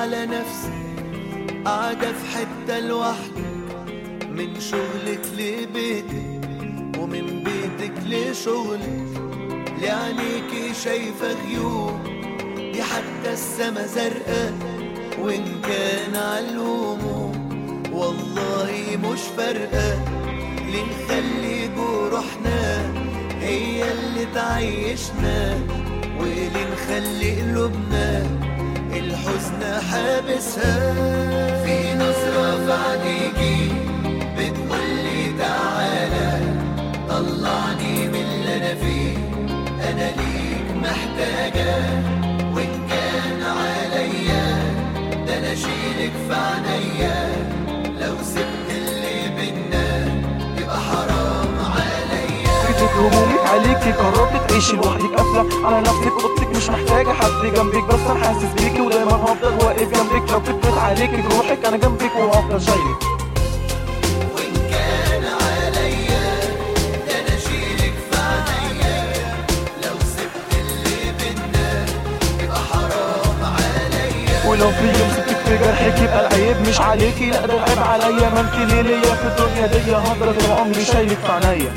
على نفسك قاعدة في حتة لوحدك من شغلك لبيتك ومن بيتك لشغلك لعينيكي شايفة غيوم دي حتى السما زرقاء وإن كان عالهموم والله مش فارقة ليه نخلي جروحنا هي اللي تعيشنا وليه نخلي قلوبنا الحزن حابسها في نظرة في عينيكي بتقولي تعالى طلعني من اللي انا فيه انا ليك محتاجة وان كان عليا ده انا اشيلك في عينيا لو سبت اللي بينا يبقى حرام عليا فكرة همومك عليكي قررت تعيشي لوحدك قافلة على نفسك اوضتك مش محتاجة حد جنبك بس انا حاسس بيكي ودايما هفضل واقف جنبك لو كترت عليكي جروحك انا جنبك وهفضل شايلك وإن كان عليا ده أنا أشيلك في عينيا لو سبت اللي بينا يبقى حرام عليا ولو في يوم سبتك في جرحك يبقى العيب مش عليكي لا ده العيب عليا ما انت ليه ليا في الدنيا دي هفضل طول عمري شايلك في عينيا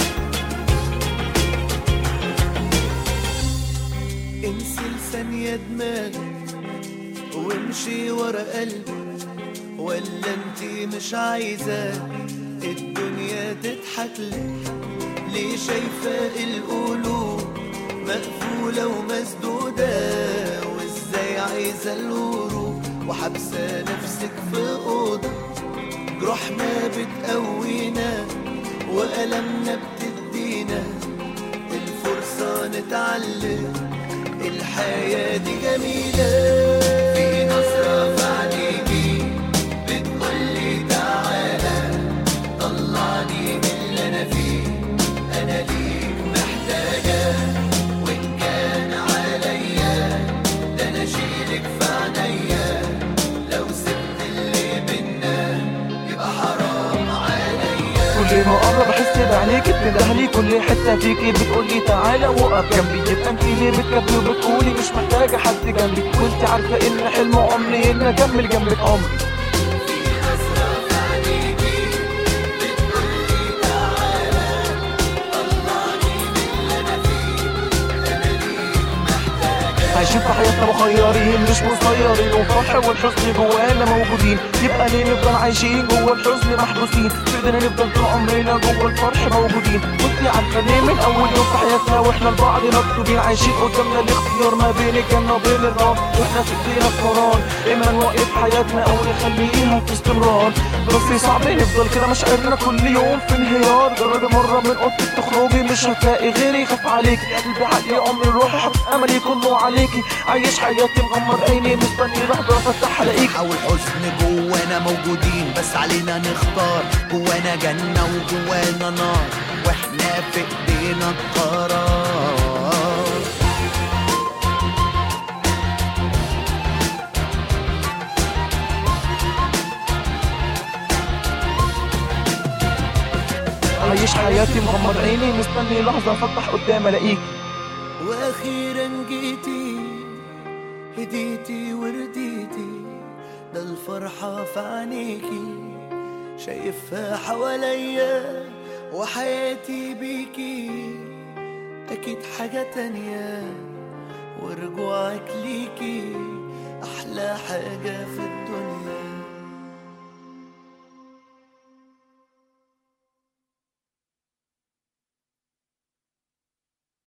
انسي لثانية دماغك وامشي ورا قلبك ولا انتي مش عايزة الدنيا تضحك لك ليه شايفة القلوب مقفولة ومسدودة وازاي عايزة الهروب وحابسة نفسك في أوضة جروحنا بتقوينا وألمنا بتدينا الفرصة نتعلم الحياة دي جميلة في نظرة في عينيكي بتقولي تعالى طلعني من اللي أنا فيه أنا ليك محتاجة وإن كان عليا ده أنا أشيلك في عينيا لو سبت اللي بينا يبقى حرام عليا كل ما اقرب احس بعينيكي بتندهلي كل حته فيكي بتقولي تعالى وقف جنبي يبقى انت ليه بتكبري وبتقولي مش محتاجه حد جنبي وانت عارفه ان حلم عمري ان اكمل جنبك عمري عايشين في حياتنا مخيرين مش مسيرين والفرح والحزن جوانا موجودين يبقى ليه نفضل عايشين جوا الحزن محبوسين تقدر نفضل طول عمرنا جوا الفرح موجودين وانت عارفه ليه من اول يوم في حياتنا واحنا لبعض مكتوبين عايشين قدامنا الاختيار ما بين الجنه وبين النار واحنا في ايدينا القرار اما نوقف حياتنا او نخليها في استمرار بس صعب نفضل كده مشاعرنا كل يوم في انهيار جربي مره من اوضتك تخرجي مش هتلاقي غيري يخاف عليكي قلبي عقلي عمري روحي حط املي كله عليكي عايش حياتي مغمض عيني مستني لحظه افتح الاقيك حول حزن جوانا موجودين بس علينا نختار جوانا جنة وجوانا نار واحنا في ايدينا القرار عايش حياتي مغمض عيني مستني لحظه افتح قدام الاقيك واخيرا جيتي هديتي ورديتي ده الفرحة في عينيكي شايفها حواليا وحياتي بيكي أكيد حاجة تانية ورجوعك ليكي أحلى حاجة في الدنيا